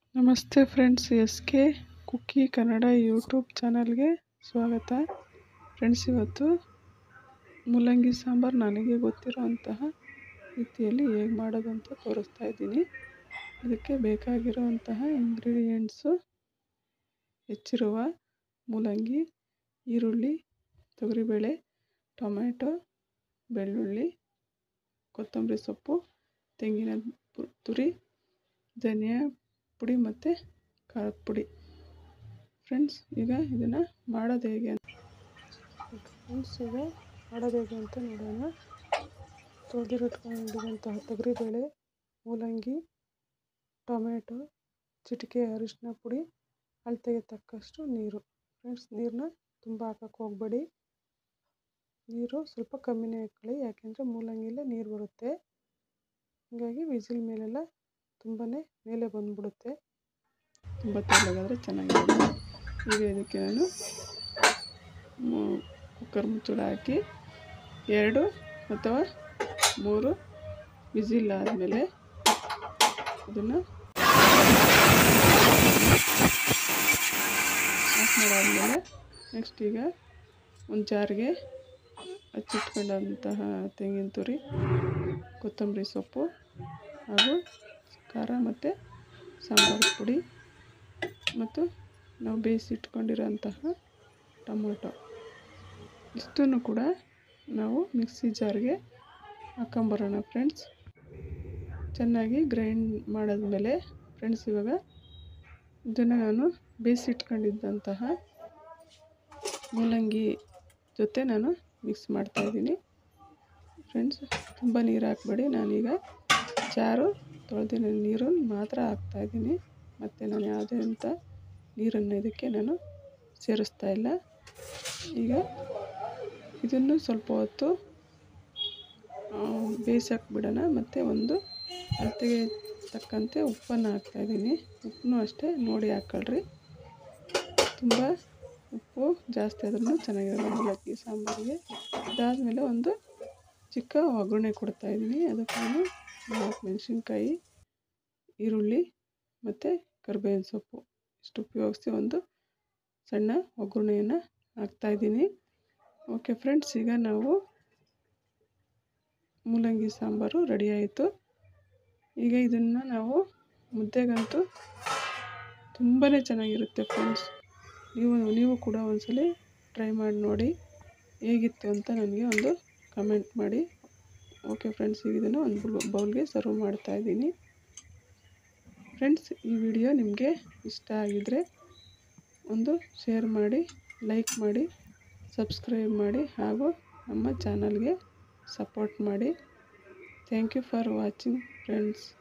ನಮಸ್ತೆ friends S K Kukki Kannada YouTube ಚಾನಲ್ಗೆ ಸ್ವಾಗತ ಫ್ರೆಂಡ್ಸ್ ಇವತ್ತು ಮೂಲಂಗಿ ಸಾಂಬಾರು ನನಗೆ ಗೊತ್ತಿರೋಂತಹ ರೀತಿಯಲ್ಲಿ ಹೇಗೆ ಮಾಡೋದು ಅಂತ ತೋರಿಸ್ತಾ ಇದ್ದೀನಿ ಇದಕ್ಕೆ ಬೇಕಾಗಿರುವಂತಹ ಇಂಗ್ರೀಡಿಯೆಂಟ್ಸು ಹೆಚ್ಚಿರುವ ಮೂಲಂಗಿ ಈರುಳ್ಳಿ ತೊಗರಿಬೇಳೆ ಟೊಮ್ಯಾಟೊ ಬೆಳ್ಳುಳ್ಳಿ ಕೊತ್ತಂಬರಿ ಸೊಪ್ಪು ತೆಂಗಿನ ಪು- ತುರಿ ಧನಿಯಾ ಪುಡಿ ಮತ್ತು ಖಾರದ ಪುಡಿ ಫ್ರೆಂಡ್ಸ್ ಈಗ ಇದನ್ನು ಮಾಡೋದು ಹೇಗೆ ಅಂತ ಫ್ರೆಂಡ್ಸ್ ಈಗ ಮಾಡೋದು ಹೇಗೆ ಅಂತ ನೋಡೋಣ ತೊಳೆದಿಟ್ಕೊಂಡಿರುವಂತಹ ತೊಗರಿಬೇಳೆ ಮೂಲಂಗಿ ಟೊಮೆಟೊ ಚಿಟಿಕೆ ಅರಿಶಿನ ಪುಡಿ ಅಳತೆಗೆ ತಕ್ಕಷ್ಟು ನೀರು ಫ್ರೆಂಡ್ಸ್ ನೀರನ್ನ ತುಂಬ ಹಾಕಕ್ಕೆ ಹೋಗಬೇಡಿ ನೀರು ಸ್ವಲ್ಪ ಕಮ್ಮಿನೇ ಹಾಕ್ಕೊಳ್ಳಿ ಯಾಕೆಂದರೆ ಮೂಲಂಗಿಲೇ ನೀರು ಬರುತ್ತೆ ಹೀಗಾಗಿ ವಿಸಿಲ್ ಮೇಲೆಲ್ಲ ತುಂಬಾ ಮೇಲೆ ಬಂದ್ಬಿಡುತ್ತೆ ತುಂಬ ತೆಳ್ಳಗಾದರೆ ಚೆನ್ನಾಗಿರುತ್ತೆ ಈಗ ಇದಕ್ಕೆ ನಾನು ಕುಕ್ಕರ್ ಮುಚ್ಚಳ ಹಾಕಿ ಎರಡು ಅಥವಾ ಮೂರು ವಿಸಿಲ್ ಆದಮೇಲೆ ಇದನ್ನು ಆಫ್ ಮಾಡಾದಮೇಲೆ ನೆಕ್ಸ್ಟ್ ಈಗ ಒಂದು ಜಾರಿಗೆ ಹಚ್ಚಿಟ್ಕೊಂಡಂತಹ ತೆಂಗಿನ ತುರಿ ಕೊತ್ತಂಬರಿ ಸೊಪ್ಪು ಹಾಗೂ ಖಾರ ಮತ್ತು ಸಾಂಬಾರು ಪುಡಿ ಮತ್ತು ನಾವು ಬೇಯಿಸಿಟ್ಕೊಂಡಿರೋಂತಹ ಟೊಮೊಟೊ ಇಷ್ಟನ್ನು ಕೂಡ ನಾವು ಮಿಕ್ಸಿ ಜಾರ್ಗೆ ಹಾಕೊಂಬರೋಣ ಫ್ರೆಂಡ್ಸ್ ಚೆನ್ನಾಗಿ ಗ್ರೈಂಡ್ ಮಾಡಿದ್ಮೇಲೆ ಫ್ರೆಂಡ್ಸ್ ಇವಾಗ ಇದನ್ನು ನಾನು ಬೇಯಿಸಿಟ್ಕೊಂಡಿದ್ದಂತಹ ಮೂಲಂಗಿ ಜೊತೆ ನಾನು ಮಿಕ್ಸ್ ಮಾಡ್ತಾಯಿದ್ದೀನಿ ಫ್ರೆಂಡ್ಸ್ ತುಂಬ ನೀರು ಹಾಕ್ಬೇಡಿ ನಾನೀಗ ಚಾರು ತೊಳೆದಿನ ನೀರನ್ನು ಮಾತ್ರ ಹಾಕ್ತಾಯಿದ್ದೀನಿ ಮತ್ತು ನಾನು ಯಾವುದೇ ಅಂತ ನೀರನ್ನು ಇದಕ್ಕೆ ನಾನು ಸೇರಿಸ್ತಾ ಇಲ್ಲ ಈಗ ಇದನ್ನು ಸ್ವಲ್ಪ ಹೊತ್ತು ಬೇಯಿಸಕ್ಕೆ ಬಿಡೋಣ ಮತ್ತು ಒಂದು ಅಳತೆಗೆ ತಕ್ಕಂತೆ ಉಪ್ಪನ್ನು ಹಾಕ್ತಾಯಿದ್ದೀನಿ ಉಪ್ಪನ್ನು ಅಷ್ಟೇ ನೋಡಿ ಹಾಕ್ಕೊಳ್ರಿ ತುಂಬ ಉಪ್ಪು ಜಾಸ್ತಿ ಆದ್ರೂ ಚೆನ್ನಾಗಿರಲ್ಲ ಮೂಲಂಗಿ ಸಾಂಬಾರಿಗೆ ಇದಾದಮೇಲೆ ಒಂದು ಚಿಕ್ಕ ಒಗ್ಗರಣೆ ಕೊಡ್ತಾಯಿದ್ದೀನಿ ಅದಕ್ಕೆ ನಾನು ನಾಲ್ಕು ಮೆಣಸಿನ್ಕಾಯಿ ಈರುಳ್ಳಿ ಮತ್ತು ಕರಿಬೇವಿನ ಸೊಪ್ಪು ಇಷ್ಟು ಉಪಯೋಗಿಸಿ ಒಂದು ಸಣ್ಣ ಒಗ್ಗರಣೆಯನ್ನು ಹಾಕ್ತಾಯಿದ್ದೀನಿ ಓಕೆ ಫ್ರೆಂಡ್ಸ್ ಈಗ ನಾವು ಮೂಲಂಗಿ ಸಾಂಬಾರು ರೆಡಿ ಆಯಿತು ಈಗ ಇದನ್ನು ನಾವು ಮುದ್ದೆಗಂತೂ ತುಂಬಾ ಚೆನ್ನಾಗಿರುತ್ತೆ ಫ್ರೆಂಡ್ಸ್ ನೀವು ನೀವು ಕೂಡ ಒಂದ್ಸಲಿ ಟ್ರೈ ಮಾಡಿ ನೋಡಿ ಹೇಗಿತ್ತು ಅಂತ ನನಗೆ ಒಂದು ಕಮೆಂಟ್ ಮಾಡಿ ಓಕೆ ಫ್ರೆಂಡ್ಸ್ ಈಗ ಇದನ್ನು ಒಂದು ಬೌಲ್ಗೆ ಸರ್ವ್ ಮಾಡ್ತಾಯಿದ್ದೀನಿ ಫ್ರೆಂಡ್ಸ್ ಈ ವಿಡಿಯೋ ನಿಮಗೆ ಇಷ್ಟ ಆಗಿದರೆ ಒಂದು ಶೇರ್ ಮಾಡಿ ಲೈಕ್ ಮಾಡಿ ಸಬ್ಸ್ಕ್ರೈಬ್ ಮಾಡಿ ಹಾಗೂ ನಮ್ಮ ಚಾನಲ್ಗೆ ಸಪೋರ್ಟ್ ಮಾಡಿ thank you for watching friends